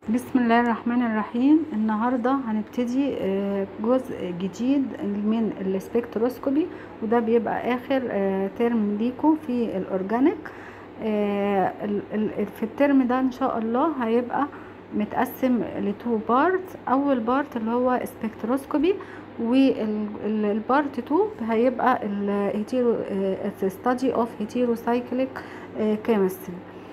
بسم الله الرحمن الرحيم النهاردة هنبتدي آه، جزء جديد من السبكتروسكوبي وده بيبقى آخر آه، ترم ليكم في الأورجانيك آه، ال- ال- في الترم ده إن شاء الله هيبقى متقسم لتو بارت أول بارت اللي هو سبكتروسكوبي والبارت 2 هيبقى الهيتيرو ستادي اوف هيتيروسايكليك كيمستري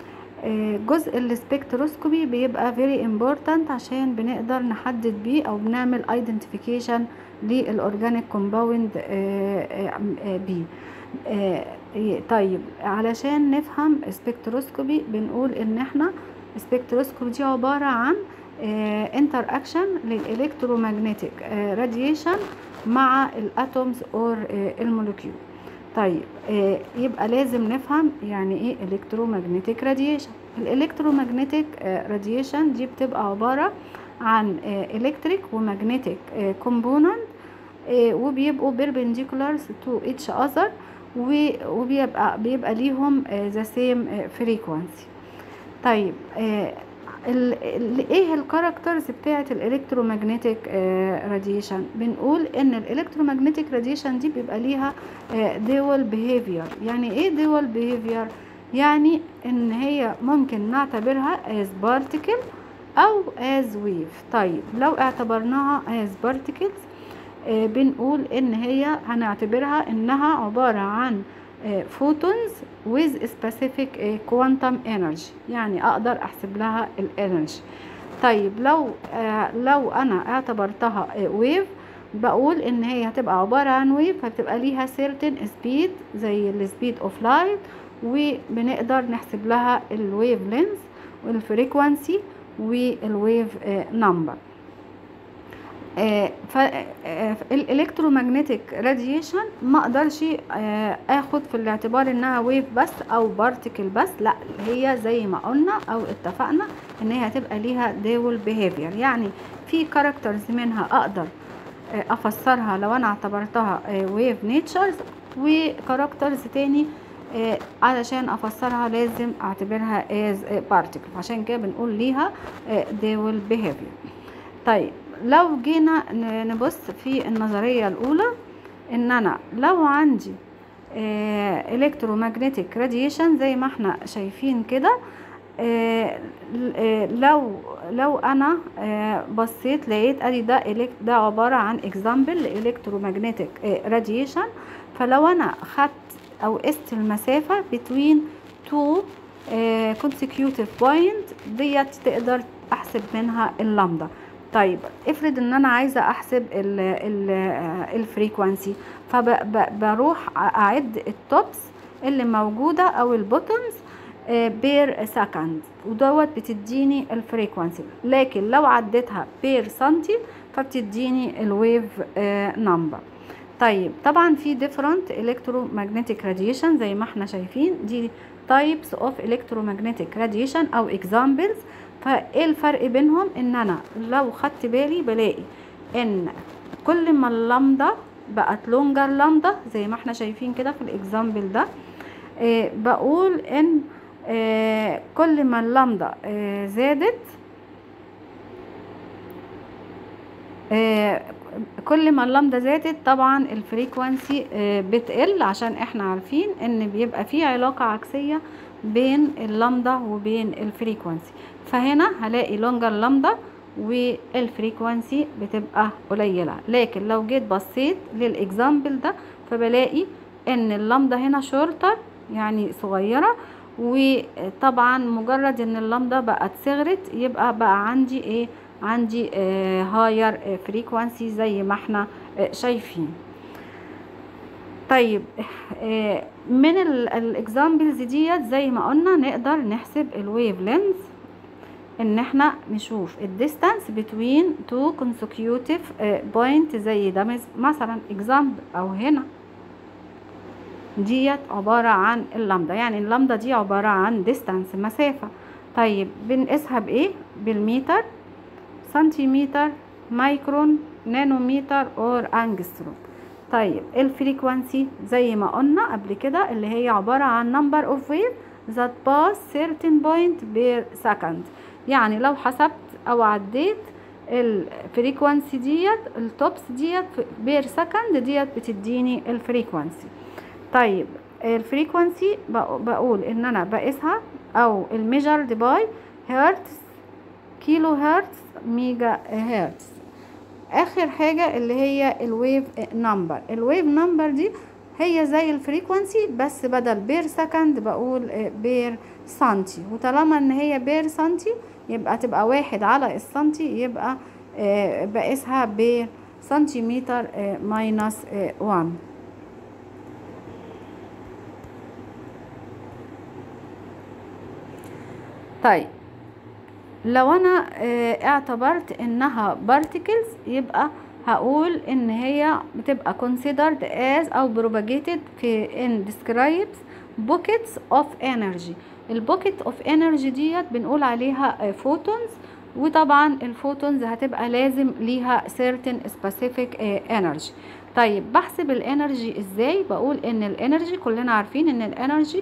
جزء السبكتروسكوبي بيبقى very important عشان بنقدر نحدد بيه او بنعمل identification للاورجانيك كومباوند بيه طيب علشان نفهم سبكتروسكوبي بنقول ان احنا سبكتروسكوبي دي عبارة عن انتر اكشن للالكترومagnetic راديشن مع الاتومز اور المولكيول طيب آه يبقى لازم نفهم يعني ايه الكترومagnetic راديشن الالكترومagnetic راديشن دي بتبقى عبارة عن الكتريك ومagnetic كومبوننت وبيبقوا perpendicular to each other وبيبقى بيبقى ليهم ذا سيم فريكوانسي طيب آه ال ال ايه الكاركترز بتاعه الالكترومagnetic راديشن بنقول ان الالكترومagnetic راديشن دي بيبقى ليها دول بيهيفير يعني ايه دول بيهيفير يعني ان هي ممكن نعتبرها as particle او as wave طيب لو اعتبرناها as particles آه بنقول ان هي هنعتبرها انها عبارة عن فوتونز with specific quantum energy يعني اقدر احسب لها الانرجي طيب لو آه لو انا اعتبرتها ويف بقول ان هي هتبقى عبارة عن ويف هتبقى ليها certain speed زي السبيد اوف لايت وبنقدر نحسب لها الويف لينز والفريكوانسي والويف نمبر فالالكترومagnetic راديشن ما اقدرش اخد في الاعتبار انها ويف بس او بارتيكل بس لا هي زي ما قلنا او اتفقنا ان هي هتبقى ليها دول بيهيفير يعني في كاركترز منها اقدر افسرها لو انا اعتبرتها ويف نيتشرز وكاركترز تاني علشان افسرها لازم اعتبرها از بارتيكل عشان كده بنقول ليها دول بيهيفير طيب لو جينا نبص في النظرية الأولى إن أنا لو عندي الكترومagnetic راديشن زي ما احنا شايفين كده لو لو انا بصيت لقيت ادي ده ده عباره عن اكزامبل لالكترومagnetic راديشن فلو انا خدت او قست المسافه between two consecutive point ديت تقدر احسب منها اللامدا طيب افرض ان انا عايزه احسب الفريكوانسي فبروح اعد التوبس اللي موجوده او البوتومز بير سكند ودوت بتديني الفريكوانسي لكن لو عديتها بير سنتي فبتديني الويف نمبر طيب طبعا في different electromagnetic radiation زي ما احنا شايفين دي types of electromagnetic radiation او examples فايه الفرق بينهم ان انا لو خدت بالي بلاقي ان كل ما اللامدا بقت لونجر لامدا زي ما احنا شايفين كده في الاكزامبل ده آه بقول ان آه كل ما اللامدا آه زادت آه كل ما اللامدا زادت طبعا الفريكوانسي آه بتقل عشان احنا عارفين ان بيبقى في علاقة عكسية بين اللامدا وبين الفريكوانسي فهنا هلاقي لونجر لامدا والفريكوانسي بتبقى قليلة لكن لو جيت بصيت للاكزامبل ده فبلاقي ان اللامدا هنا شورتر يعني صغيرة وطبعا مجرد ان اللامدا بقت صغرت يبقى بقى عندي ايه عندي آه هاير فريكوانسي زي ما احنا آه شايفين طيب آه من الاكزامبلز ديت زي ما قلنا نقدر نحسب الويف لينز ان احنا نشوف الديستانس بتوين تو consecutive بوينت زي ده مثلا اكزامبل او هنا ديت عبارة عن اللامدا يعني اللامدا دي عبارة عن ديستانس مسافة طيب بنقيسها بايه بالمتر سنتيمتر مايكرون نانومتر اور انجستروم طيب الفريكوانسي زي ما قلنا قبل كده اللي هي عبارة عن number of wave that pass certain point per second يعني لو حسبت او عديت الفريكوانسي ديت التوبس ديت بير سكند ديت بتديني الفريكوانسي طيب الفريكوانسي بقول ان انا بقيسها او الميجرد باي هرتز كيلو هرتز ميجا هرتز اخر حاجة اللي هي الويف نمبر الويف نمبر دي هي زي الفريكوانسي بس بدل بير سكند بقول بير سنتي وطالما ان هي بير سنتي يبقى تبقى واحد على السنتي يبقى بقيسها بير سنتيمتر ماينس وان طيب لو انا اعتبرت انها بارتيكلز يبقى هقول ان هي بتبقى considered as او propagated في in describes buckets of energy البوكيت اوف انرجي ديت بنقول عليها فوتونز وطبعا الفوتونز هتبقى لازم ليها certain specific energy طيب بحسب الانرجي ازاي بقول ان الانرجي كلنا عارفين ان الانرجي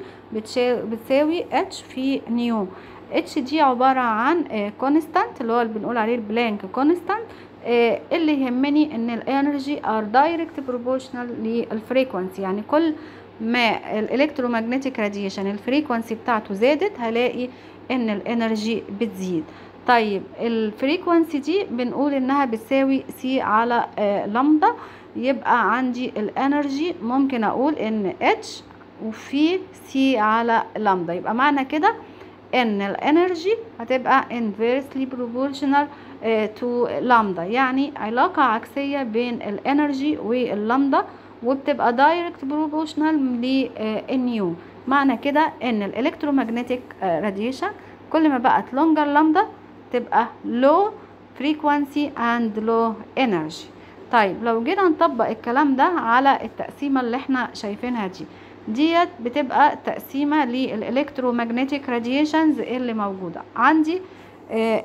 بتساوي اتش في نيو اتش دي عبارة عن كونستانت اللي هو اللي بنقول عليه البلانك كونستانت اللي يهمني ان الانرجي ار دايركت بروبورشنال للفريكوانسي يعني كل ما الالكترومagnetic راديشن الفريكوانسي بتاعته زادت هلاقي ان الانرجي بتزيد طيب الفريكوانسي دي بنقول انها بتساوي سي على لامدا يبقى عندي الانرجي ممكن اقول ان اتش وفي سي على لامدا يبقى معنى كده ان الانرجي هتبقى inversely proportional to لامدا يعني علاقة عكسية بين الانرجي واللامدا وبتبقى دايركت بروبورشنال للنيو معنى كده ان الالكترومagnetic راديشن كل ما بقت لونجر لامدا تبقى low frequency and low energy طيب لو جينا نطبق الكلام ده على التقسيمة اللي احنا شايفينها دي ديت بتبقى تقسيمة للإلكترومagnetic radiations اللي موجودة عندي آه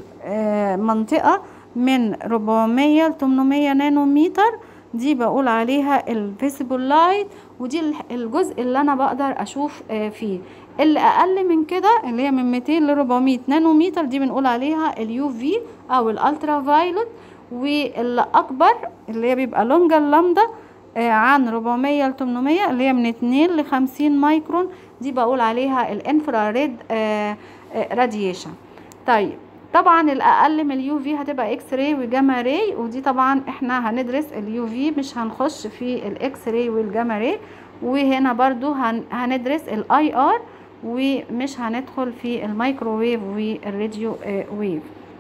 المنطقة من 400 ل 800 نانومتر دي بقول عليها الفيسيبل لايت ودي الجزء اللي انا بقدر اشوف آه فيه اللي اقل من كده اللي هي من 200 ل 400 نانومتر دي بنقول عليها اليو في او الالترا فايلوت والاكبر اللي هي بيبقى لونجر لامدا عن 400 ل 800 اللي هي من 2 ل 50 مايكرون دي بقول عليها الانفراريد راديشن طيب طبعا الاقل من اليو في هتبقى اكس راي وجاما راي ودي طبعا احنا هندرس اليو في مش هنخش في الاكس راي والجاما راي وهنا برضو هن هندرس الاي ار ومش هندخل في الميكروويف والراديو ويف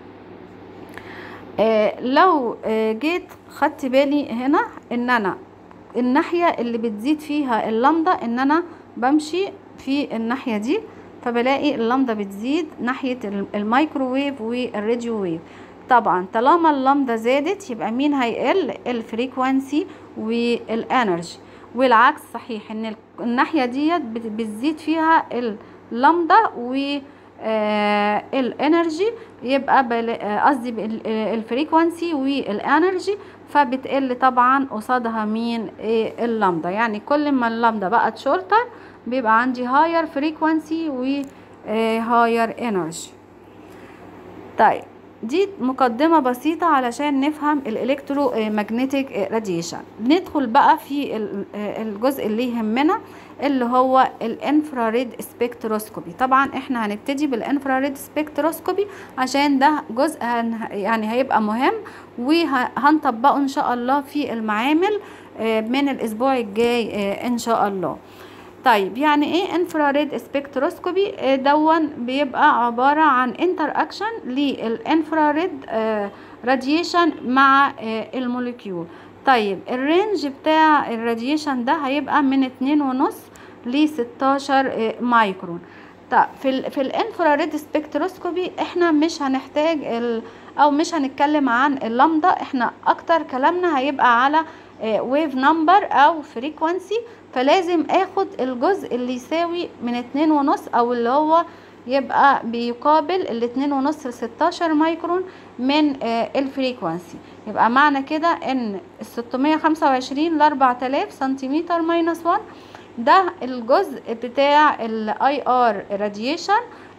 آه لو آه جيت خدت بالي هنا ان انا الناحية اللي بتزيد فيها اللمدة ان انا بمشي في الناحية دي فبلاقي اللمدة بتزيد ناحية الميكروويف والراديو ويف طبعا طالما اللمدة زادت يبقى مين هيقل الفريكوانسي والانرجي والعكس صحيح ان الناحية ديت بتزيد فيها اللمدة و آه الانرجي يبقى قصدي الفريكوانسي والانرجي فبتقل طبعا قصادها مين إيه اللمدة يعني كل ما اللمدة بقت شورتر بيبقى عندي هاير فريكوانسي و هاير انرجي طيب دي مقدمة بسيطة علشان نفهم الالكترو ماجنتيك راديشن ندخل بقى في الجزء اللي يهمنا اللي هو الانفراريد سبكتروسكوبي طبعا احنا هنبتدي بالانفراريد سبكتروسكوبي عشان ده جزء يعني هيبقى مهم وهنطبقه ان شاء الله في المعامل من الاسبوع الجاي ان شاء الله طيب يعني ايه انفراريد سبكتروسكوبي دون بيبقى عبارة عن انتر اكشن للانفراريد راديشن مع الموليكيول طيب الرينج بتاع الراديشن ده هيبقى من اتنين ونص ل 16 مايكرون طب في ال في الانفراريد سبكتروسكوبي احنا مش هنحتاج ال او مش هنتكلم عن اللمدة احنا اكتر كلامنا هيبقى على ويف نمبر او فريكوانسي فلازم اخد الجزء اللي يساوي من اتنين ونص او اللي هو يبقى بيقابل الاتنين ونص لستاشر مايكرون من آه الفريكوانسي يبقى معنى كده ان الستمية خمسة وعشرين لاربع تلاف سنتيمتر ماينس وان ده الجزء بتاع الاي ار راديشن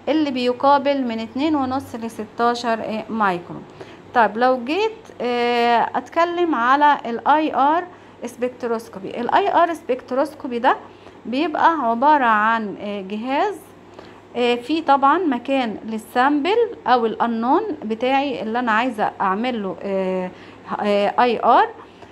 اللي بيقابل من اتنين ونص لستاشر مايكرون طيب لو جيت آه، اتكلم على الاي ار سبكتروسكوبي الاي ار سبكتروسكوبي ده بيبقى عبارة عن آه، جهاز آه، فيه طبعا مكان للسامبل او الانون بتاعي اللي انا عايزة اعمل له اي ار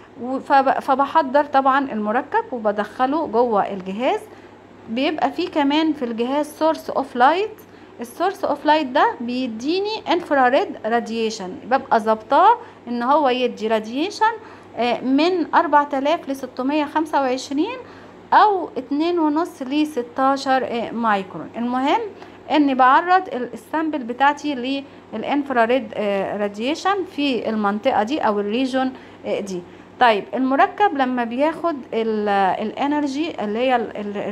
فبحضر طبعا المركب وبدخله جوه الجهاز بيبقى فيه كمان في الجهاز سورس اوف لايت السورس اوف لايت ده بيديني انفراريد راديشن ببقى ظابطاه ان هو يدي راديشن من 4000 ل 625 او اتنين ونص ل 16 مايكرون المهم اني بعرض السامبل بتاعتي للانفراريد راديشن في المنطقه دي او الريجون دي طيب المركب لما بياخد الانرجي اللي هي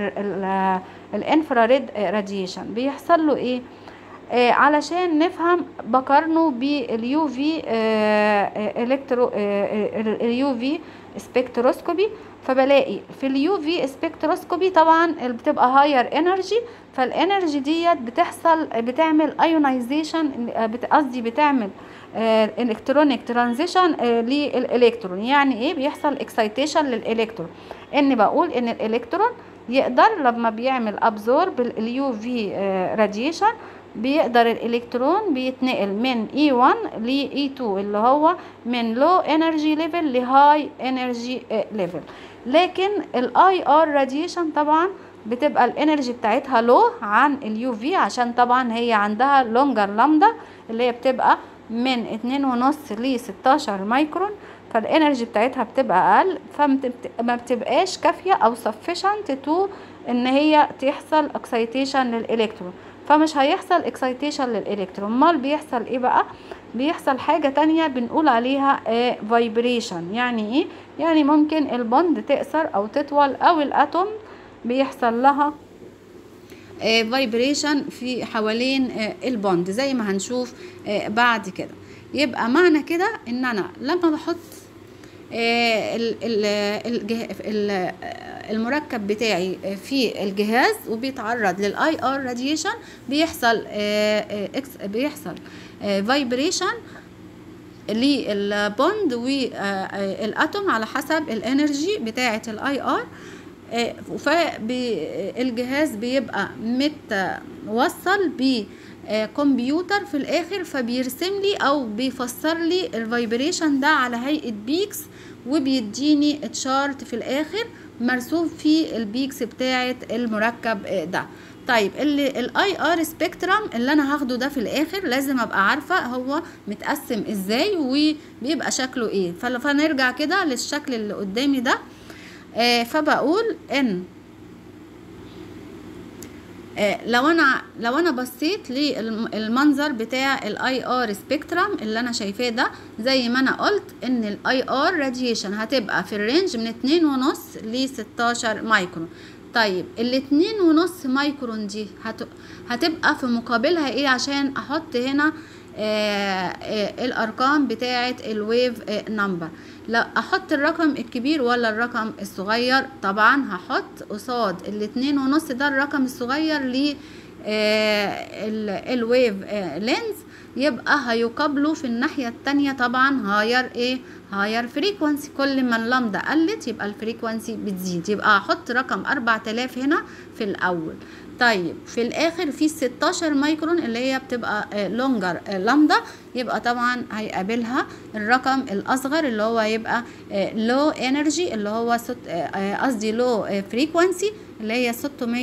الانفراريد راديشن بيحصل له ايه آه علشان نفهم بقارنه باليو في الكترو اليو في سبكتروسكوبي فبلاقي في اليو في سبكتروسكوبي طبعا بتبقى هاير انرجي فالانرجي ديت بتحصل بتعمل ايونايزيشن قصدي بتعمل الكترونيك ترانزيشن للالكترون يعني ايه بيحصل اكسايتيشن للالكترون ان بقول ان الالكترون يقدر لما بيعمل ابزورب اليو في راديشن بيقدر الالكترون بيتنقل من E1 ل E2 اللي هو من لو انرجي ليفل لهاي انرجي ليفل لكن الاي ار راديشن طبعا بتبقى الانرجي بتاعتها لو عن اليو في عشان طبعا هي عندها لونجر لامدا اللي هي بتبقى من اتنين ونص ل 16 مايكرون فالانرجي بتاعتها بتبقى اقل فما بتبقاش كافيه او sufficient تو ان هي تحصل اكسايتيشن للالكترون فمش هيحصل اكسايتيشن للالكترون امال بيحصل ايه بقى بيحصل حاجه تانية بنقول عليها فايبريشن يعني ايه يعني ممكن البوند تقصر او تطول او الاتوم بيحصل لها فايبريشن في حوالين البوند زي ما هنشوف بعد كده يبقى معنى كده ان انا لما بحط المركب بتاعي في الجهاز وبيتعرض للاي ار راديشن بيحصل بيحصل فايبريشن للبوند والاتوم على حسب الانرجي بتاعه الاي ار فالجهاز بيبقى متوصل ب كمبيوتر في الاخر فبيرسم لي او بيفسر لي الفايبريشن ده على هيئه بيكس وبيديني تشارت في الاخر مرسوم فيه البيكس بتاعه المركب ده طيب اللي الاي ار سبيكترم اللي انا هاخده ده في الاخر لازم ابقى عارفه هو متقسم ازاي وبيبقى شكله ايه فنرجع كده للشكل اللي قدامي ده آه فبقول ان آه لو انا لو انا بصيت للمنظر بتاع الاي ار سبيكترم اللي انا شايفاه ده زي ما انا قلت ان الاي ار راديشن هتبقى في الرينج من اتنين ونص ل 16 مايكرون طيب الاتنين ونص مايكرون دي هت... هتبقى في مقابلها ايه عشان احط هنا آه آه الارقام بتاعه الويف آه نمبر لا احط الرقم الكبير ولا الرقم الصغير طبعا هحط قصاد الاتنين ونص ده الرقم الصغير ل الويف لينز يبقى هيقابله في الناحية التانية طبعا هاير ايه هاير فريكوانسي كل ما اللامدا قلت يبقى الفريكوانسي بتزيد يبقى هحط رقم 4000 هنا في الاول طيب في الاخر في 16 مايكرون اللي هي بتبقى لونجر لامدا يبقى طبعا هيقابلها الرقم الاصغر اللي هو يبقى لو انرجي اللي هو قصدي لو فريكوانسي اللي هي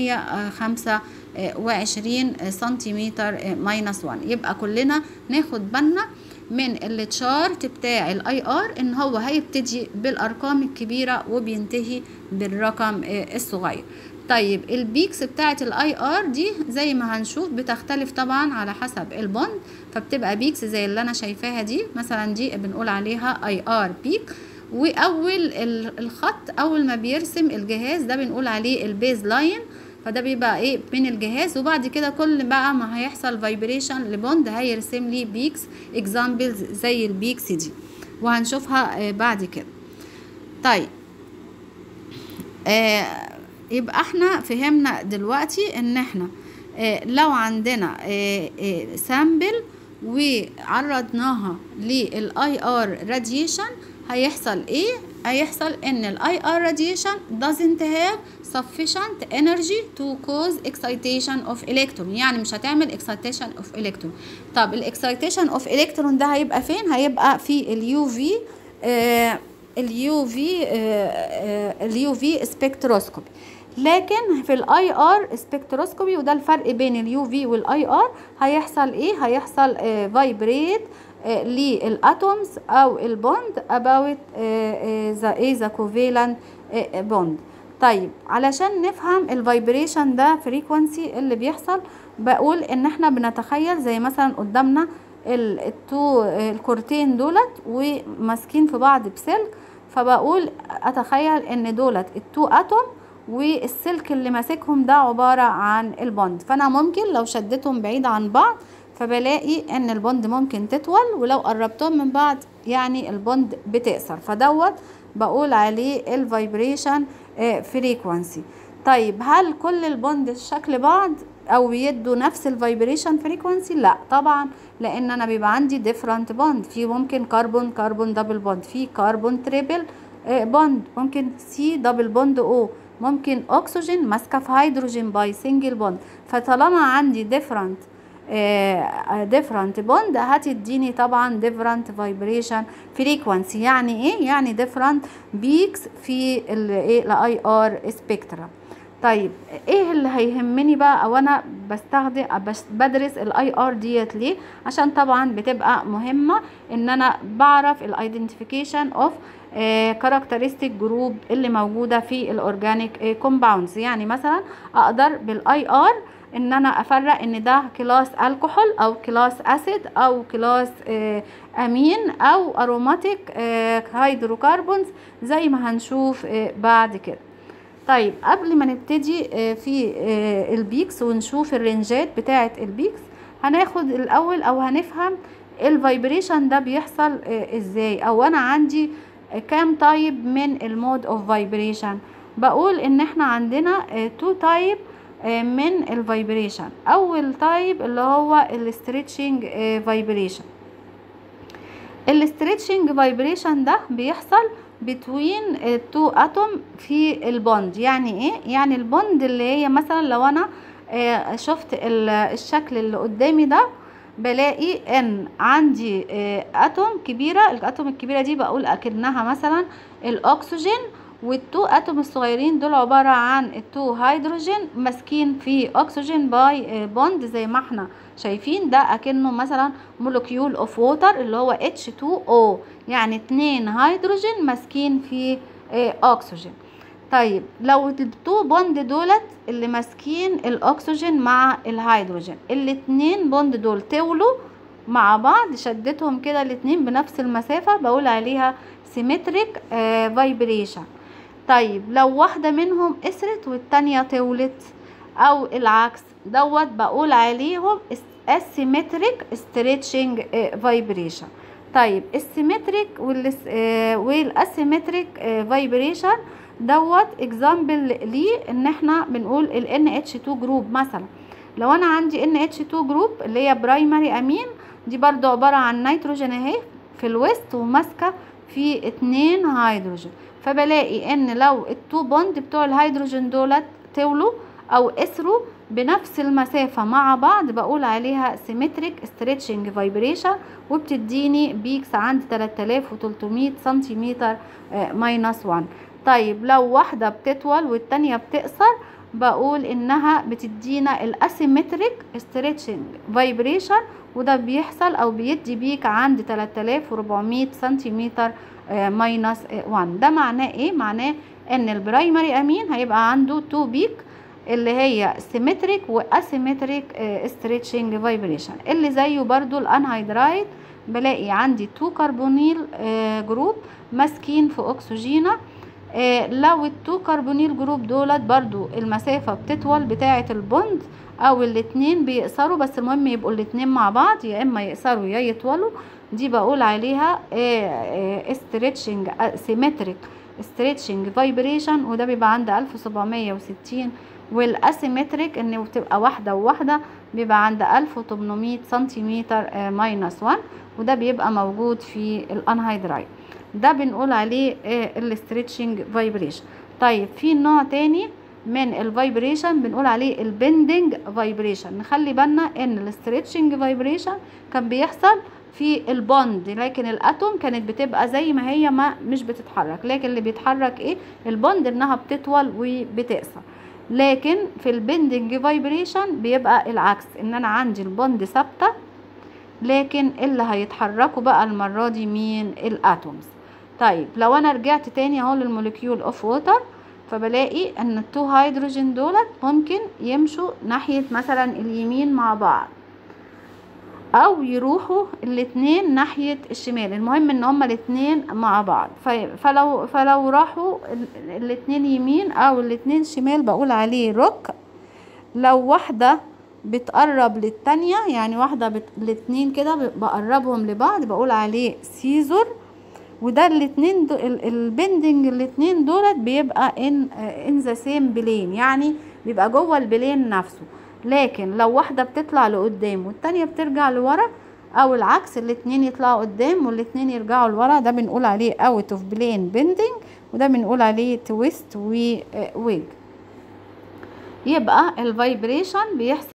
625 سنتيمتر ماينس 1 يبقى كلنا ناخد بالنا من التشارت بتاع الاي ار ان هو هيبتدي بالارقام الكبيره وبينتهي بالرقم الصغير طيب البيكس بتاعت الاي ار دي زي ما هنشوف بتختلف طبعا على حسب البوند فبتبقى بيكس زي اللي انا شايفاها دي مثلا دي بنقول عليها اي ار بيك واول الخط اول ما بيرسم الجهاز ده بنقول عليه البيز لاين فده بيبقى ايه من الجهاز وبعد كده كل بقى ما هيحصل فايبريشن لبوند هيرسم لي بيكس اكزامبلز زي البيكس دي وهنشوفها بعد كده طيب آه يبقى احنا فهمنا دلوقتي ان احنا آه، لو عندنا سامبل وعرضناها للاي ار راديشن هيحصل ايه هيحصل ان الاي ار راديشن doesn't have sufficient energy to cause excitation of electron يعني مش هتعمل excitation of electron طب الاكسايتيشن اوف الكترون ده هيبقى فين هيبقى في اليو في اليو في اليو في سبكتروسكوبي لكن في الاي ار سبكتروسكوبي وده الفرق بين اليو في والاي ار هيحصل ايه هيحصل فايبريت للاتومز او البوند about ذا ايه ذا كوفيلنت بوند طيب علشان نفهم الفايبريشن ده فريكونسي اللي بيحصل بقول ان احنا بنتخيل زي مثلا قدامنا ال- التو الكورتين دولت وماسكين في بعض بسلك فبقول اتخيل ان دولت التو اتوم والسلك اللي ماسكهم ده عبارة عن البوند فانا ممكن لو شدتهم بعيد عن بعض فبلاقي ان البوند ممكن تطول ولو قربتهم من بعض يعني البوند بتقصر فدوت بقول عليه الفايبريشن فريكوانسي طيب هل كل البوند شكل بعض او بيدوا نفس الفايبريشن فريكوانسي لا طبعا لان انا بيبقى عندي ديفرنت بوند في ممكن كربون كربون دبل بوند في كربون تريبل بوند ممكن سي دبل بوند او ممكن اكسجين ماسكه في هيدروجين باي سنجل بوند فطالما عندي ديفرنت ديفرنت بوند هتديني طبعا ديفرنت فايبريشن فريكوانسي يعني ايه يعني ديفرنت بيكس في الايه الاي ار سبيكترم طيب ايه اللي هيهمني بقى او انا بستخدم بس- بدرس الاي ار ديت ليه عشان طبعا بتبقى مهمه ان انا بعرف الايدنتيفيكيشن اوف كاركترستيك جروب اللي موجوده في الاورجانيك كومباوندز يعني مثلا اقدر بالاي ار ان انا افرق ان ده كلاس الكحول او كلاس اسيد او كلاس آه، امين او اروماتيك هيدروكربونز زي ما هنشوف آه، بعد كده طيب قبل ما نبتدي آه، في آه، البيكس ونشوف الرنجات بتاعه البيكس هناخد الاول او هنفهم الفايبريشن ده بيحصل آه، ازاي او انا عندي آه، كام تايب من المود اوف فايبريشن بقول ان احنا عندنا تو تايب من الفايبريشن اول تايب اللي هو الستريتشنج فايبريشن الستريتشنج فايبريشن ده بيحصل بتوين تو اتوم في البوند يعني ايه يعني البوند اللي هي مثلا لو انا آه، شفت ال- الشكل اللي قدامي ده بلاقي ان عندي آه، اتوم كبيره الاتوم الكبيره دي بقول اكنها مثلا الاكسجين والتو اتوم الصغيرين دول عباره عن التو هيدروجين ماسكين في اكسجين باي بوند زي ما احنا شايفين ده اكنه مثلا مولكيول اوف ووتر اللي هو H2O يعني اتنين هيدروجين ماسكين في آه، اكسجين طيب لو التو بوند دولت اللي ماسكين الاكسجين مع الهيدروجين الاتنين بوند دول تولوا مع بعض شدتهم كده الاتنين بنفس المسافة بقول عليها سيمتريك فايبريشن طيب لو واحدة منهم قصرت والتانية طولت او العكس دوت بقول عليهم asymmetric stretching vibration طيب السيمتريك والاسيمتريك فايبريشن دوت اكزامبل ليه ان احنا بنقول ال NH2 جروب مثلا لو انا عندي NH2 جروب اللي هي برايمري امين دي برضو عبارة عن نيتروجين اهي في الوسط وماسكة في اتنين هيدروجين فبلاقي ان لو التو بوند بتوع الهيدروجين دولت تولوا او اسروا بنفس المسافة مع بعض بقول عليها سيمتريك ستريتشنج فايبريشن وبتديني بيكس عند 3300 سنتيمتر ماينس 1 طيب لو واحدة بتطول والتانية بتقصر بقول انها بتدينا الاسيمتريك ستريتشنج فايبريشن وده بيحصل او بيدي بيك عند 3400 سنتيمتر ماينس 1 ده معناه ايه معناه ان البرايمري امين هيبقى عنده 2 بيك اللي هي سيمتريك واسيمتريك ستريتشنج فايبريشن اللي زيه برضو الانهيدرايد بلاقي عندي 2 كربونيل جروب ماسكين في اكسجينه آه لو التو كربونيل جروب دولت برضو المسافة بتطول بتاعة البوند او الاتنين بيقصروا بس المهم يبقوا الاتنين مع بعض يا اما يقصروا يا يطولوا دي بقول عليها ستريتشنج سيمتريك ستريتشنج فايبريشن وده بيبقى عند 1760 والاسيمتريك ان بتبقى واحده وواحده بيبقى عند 1800 سنتيمتر ماينس 1 وده بيبقى موجود في الانهيدرايد ده بنقول عليه الاستريتشنج فايبريشن طيب في نوع تاني من الفايبريشن بنقول عليه البندنج فايبريشن نخلي بالنا ان الاستريتشنج فايبريشن كان بيحصل في البوند لكن الاتوم كانت بتبقى زي ما هي ما مش بتتحرك لكن اللي بيتحرك ايه البوند انها بتطول وبتقصر لكن في البندنج فايبريشن بيبقى العكس ان انا عندي البوند ثابته لكن اللي هيتحركوا بقى المره دي مين الاتومز طيب لو انا رجعت تاني اهو للموليكيول اوف ووتر فبلاقي ان التو هيدروجين دولت ممكن يمشوا ناحيه مثلا اليمين مع بعض او يروحوا الاتنين ناحية الشمال المهم ان هما الاتنين مع بعض فلو فلو راحوا الاتنين يمين او الاتنين شمال بقول عليه روك لو واحدة بتقرب للتانية يعني واحدة بت... الاتنين كده بقربهم لبعض بقول عليه سيزور وده الاتنين دو... البندنج الاتنين دولت بيبقى ان ان ذا سيم بلين يعني بيبقى جوه البلين نفسه لكن لو واحدة بتطلع لقدام والتانية بترجع لورا او العكس الاتنين يطلعوا قدام والاتنين يرجعوا لورا ده بنقول عليه اوت اوف بلين بندنج وده بنقول عليه تويست وويج يبقى الفايبريشن بيحصل